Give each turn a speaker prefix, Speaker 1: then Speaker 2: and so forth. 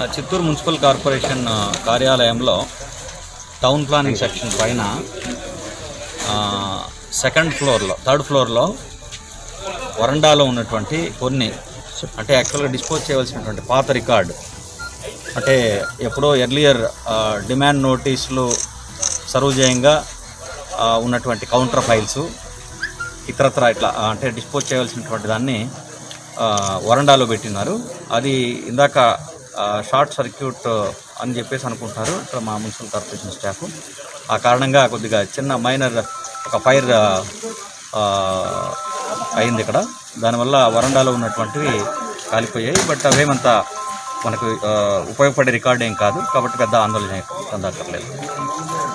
Speaker 1: ఆ, Chittoor municipal corporation ఆ, కార్యాలయంలో టౌన్ ప్లానింగ్ సెక్షన్ పైన ఆ, సెకండ్ ఫ్లోర్లో థర్డ్ ఫ్లోర్లో వరండాలో ఉన్నటువంటి కొన్ని అంటే యాక్చువల్గా డిస్పోజ్ చేయవలసినటువంటి పాత రికార్డు అంటే ఎప్పుడో ఎర్లియర్ డిమాండ్ నోటీసులు సర్వ్ చేయంగా ఆ, ఉన్నటువంటి కౌంటర్ ఫైల్స్ ఇతరత్ర ఇట్లా ఆ, అంటే డిస్పోజ్ చేయవలసినటువంటి దాన్ని ఆ, వరండాలో పెట్టినారు అది ఇందాక ఆ, షార్ట్ సర్క్యూట్ అని చెప్పేసి అనుకుంటున్నారు ఇక్కడ మా మున్సిపల్ కార్పొరేషన్ స్టాఫ్ ఆ కారణంగా కొద్దిగా చిన్న మైనర్ ఒక ఫైర్ ఆ, ఆ, అయింది ఇక్కడ దానివల్ల వరండాలో ఉన్నటువంటివి కాలిపోయాయి బట్ అవేమంతా మనకు ఆ, ఉపయోగపడే రికార్డ్ ఏం కాదు కాబట్టి పెద్ద ఆందోళన చెందక్కర్లేదు